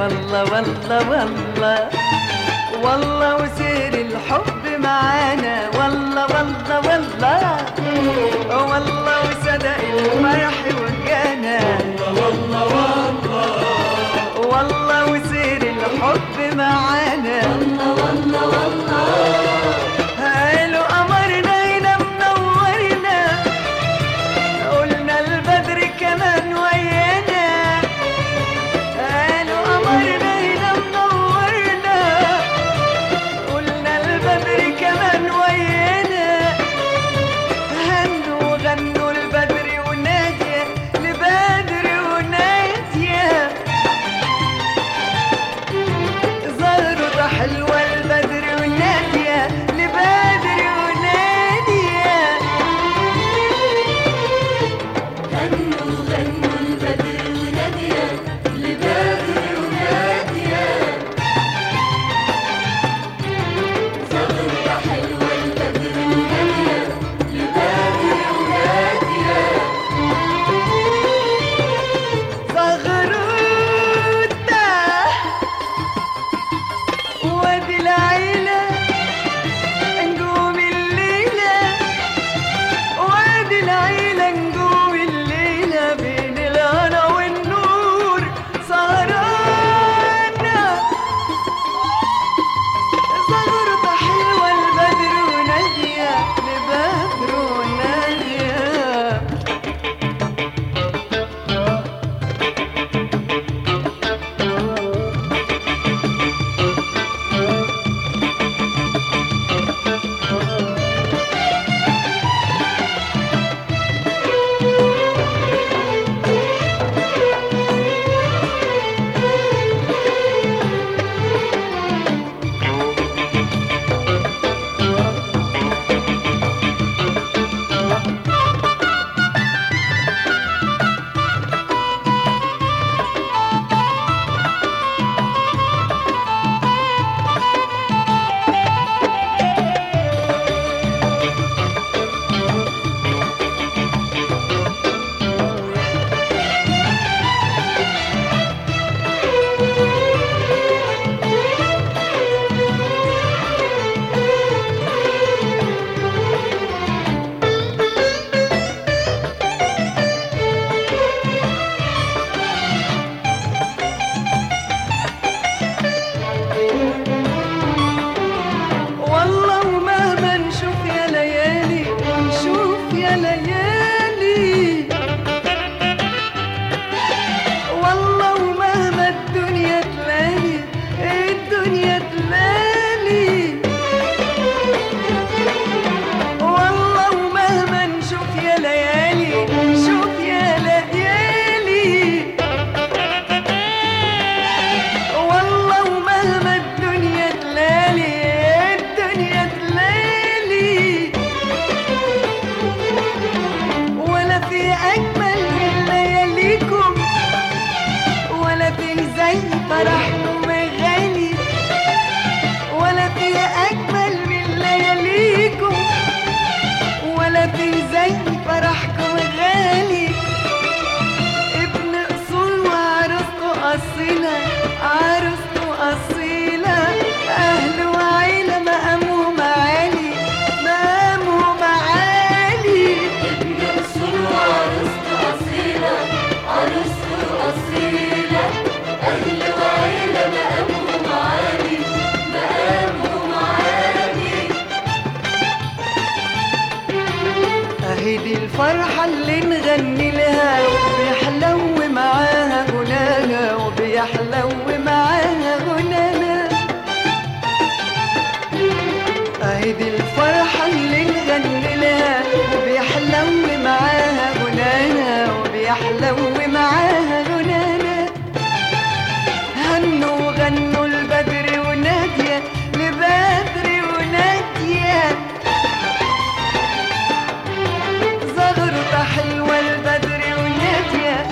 والله والله والله والله وسير الحب معانا والله والله والله والله وصدق الفرح وجانا والله والله والله وسير الحب معانا والله والله والله قالوا قمرنا هنا منورنا قلنا البدر كمان ويانا قالوا قمرنا هنا منورنا قلنا البدر كمان ويانا هنوا وغنوا البدر ونادية لبدر ونادية زهرة حلوة البدر ونادية لبدر ونادية غنوا غنوا البدر ونادية لبدر ونادية زغرة حلوة البدر ونادية لبدر ونادية زغروتة وادي العيلة نجوم الليلة وادي العيلة نجوم الليلة بين الهنا والنور سهرانة زغرة حلوة البدر ونادية لبدر ونادية والله ومهما نشوف يا ليالي نشوف يا ليالي والله ومهما الدنيا تلالي الدنيا تلالي والله ومهما نشوف يا ليالي نشوف يا ليالي والله ومهما الدنيا تلالي الدنيا تلالي ولا في أجمل من لياليكم ولا في زي فرحكم غالي ولا في أجمل من لياليكم ولا في زي فرحكم غالي ابن اصول وعروسته اصيله عروسته اصيله اهل وعيله مقامهم عالي مقامهم عالي ابن أصول وعروسته أصيلة عروسته أصيلة أهل وعيلة مقامهم عالي مقامهم عالي اهي دي الفرحة اللي نغني لها وبيحلو معاها غنانا وبيحلو معاها غنانا اهي دي الفرحة اللي نغني لها وبيحلو معاها غنانا وبيحلو معاها غنانا هنوا وغنوا البدر ونادية لبدر ونادية زغرة حلوة البدر ونادية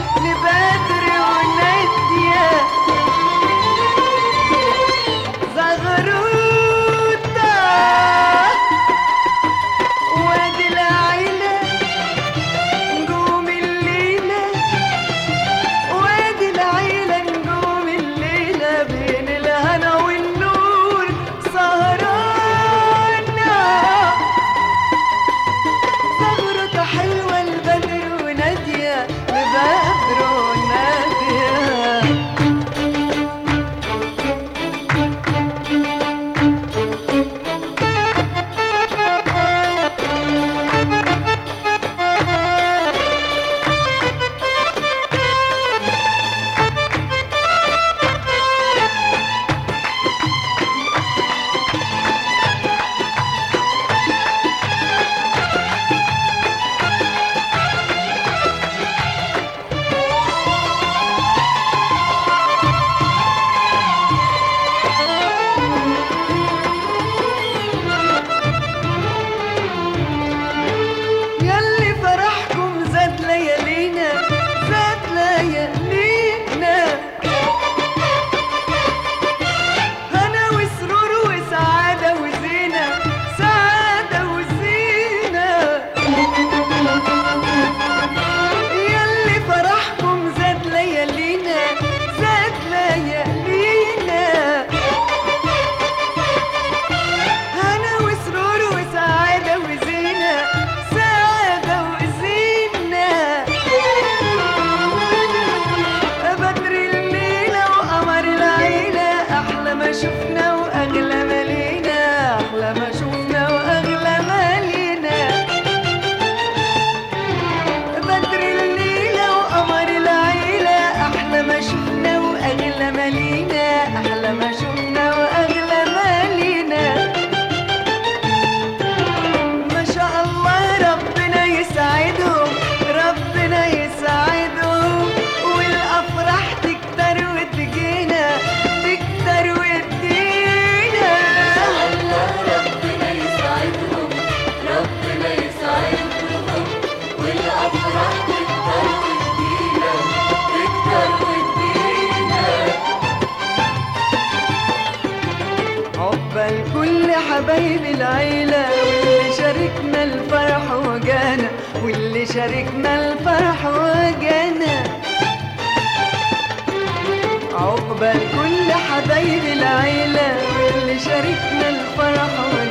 حبايب العيلة واللي شاركنا الفرح وجانا واللي شاركنا الفرح وجانا عقبال كل حبايب العيلة واللي شاركنا الفرح وجانا